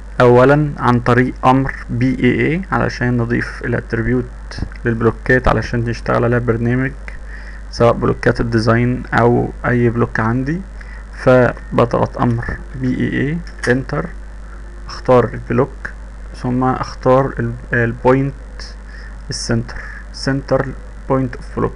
اولا عن طريق امر بي اي اي علشان نضيف الاتريبيوت للبلوكات علشان يشتغل عليها برنامج سواء بلوكات الديزاين او اي بلوك عندي فبضغط امر بي اي اي انتر اختار البلوك ثم اختار البوينت السنتر سنتر بوينت اوف بلوك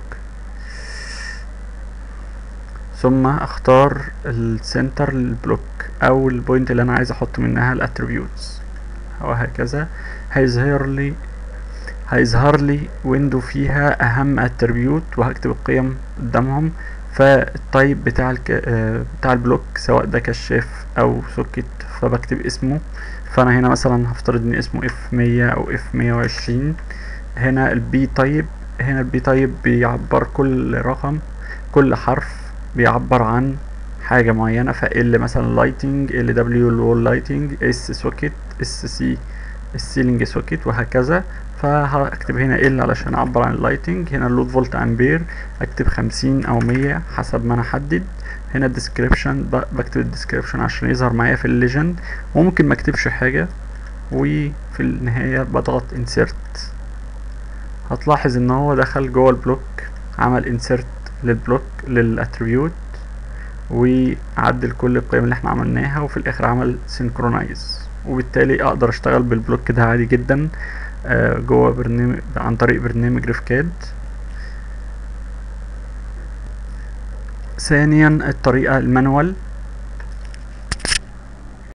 ثم اختار السنتر للبلوك او البوينت اللي انا عايز احط منها الاتريبيوتس وهكذا هيظهر لي هيظهر لي ويندو فيها اهم اتريبيوت وهكتب القيم قدامهم فالتايب بتاع الك... بتاع البلوك سواء ده كشاف او سوكت فبكتب اسمه فانا هنا مثلا هفترض ان اسمه اف مية او اف مية وعشرين هنا البي تايب هنا البي تايب بيعبر كل رقم كل حرف بيعبر عن حاجة معينة فال مثلا لايتنج ال دبليو الوول لايتنج اس سوكت اس سي السيلينج سوكت وهكذا فهكتب هنا ال علشان اعبر عن اللايتنج هنا اللود فولت امبير اكتب خمسين او مية حسب ما انا احدد هنا الديسكريبشن بكتب الديسكريبشن عشان يظهر معايا في الليجند وممكن ما اكتبش حاجة وفي النهاية بضغط insert هتلاحظ ان هو دخل جوه البلوك عمل insert للبلوك للاتريبيوت وعدل كل القيم اللي احنا عملناها وفي الاخر عمل synchronize وبالتالي اقدر اشتغل بالبلوك ده عادي جدا آه جوه برنامج عن طريق برنامج ريفكاد ثانيا الطريقة المانوال